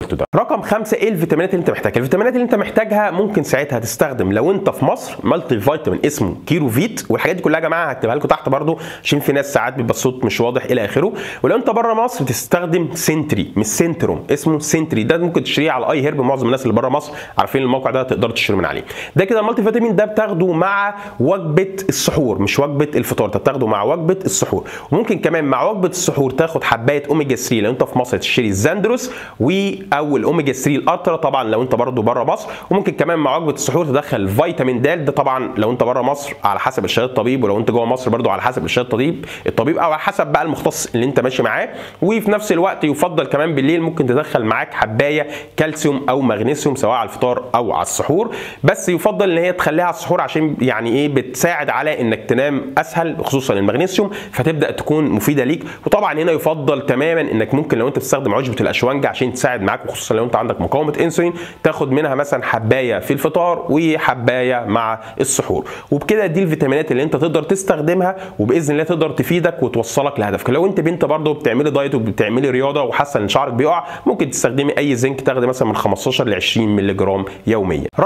ده رقم خمسة ايه الفيتامينات اللي انت محتاجها الفيتامينات اللي انت محتاجها ممكن ساعتها تستخدم لو انت في مصر مالتي فيتامين اسمه كيرو فيت والحاجات دي كلها يا جماعه هكتبها لكم تحت برضو عشان في ناس ساعات بيبقى الصوت مش واضح الى اخره ولو انت بره مصر تستخدم سنتري مش سنتروم اسمه سنتري ده ممكن تشتريه على اي هيرب معظم الناس اللي بره مصر عارفين الموقع ده تقدر تشتري من عليه ده كده المالتي فيتامين ده بتاخده مع وجبه السحور مش وجبه الفطار انت بتاخده مع وجبه السحور وممكن كمان مع وجبه السحور تاخد حبايه اوميجا 3 لو انت في مصر تشتري الزاندروس و او الاوميجا 3 الالترا طبعا لو انت برضه بره مصر وممكن كمان مع وجبه السحور تدخل فيتامين د ده طبعا لو انت بره مصر على حسب ارشاد الطبيب ولو انت جوه مصر برضه على حسب ارشاد الطبيب الطبيب او على حسب بقى المختص اللي انت ماشي معاه وفي نفس الوقت يفضل كمان بالليل ممكن تدخل معاك حبايه كالسيوم او مغنيسيوم سواء على الفطار او على السحور بس يفضل ان هي تخليها على السحور عشان يعني ايه بتساعد على انك تنام اسهل خصوصا المغنيسيوم فتبدا تكون مفيده ليك وطبعا هنا يفضل تماما انك ممكن لو انت بتستخدم عشبه الاشوانجه عشان تساعد معاك وخصوصا لو انت عندك مقاومه انسولين تاخد منها مثلا حبايه في الفطار وحبايه مع السحور وبكده دي الفيتامينات اللي انت تقدر تستخدمها وباذن الله تقدر تفيدك وتوصلك لهدفك لو انت بنت برضه بتعملي دايت وبتعملي رياضه وحاسه ان شعرك بيقع ممكن تستخدمي اي زنك تاخدي مثلا من 15 ل 20 مللي جرام يوميا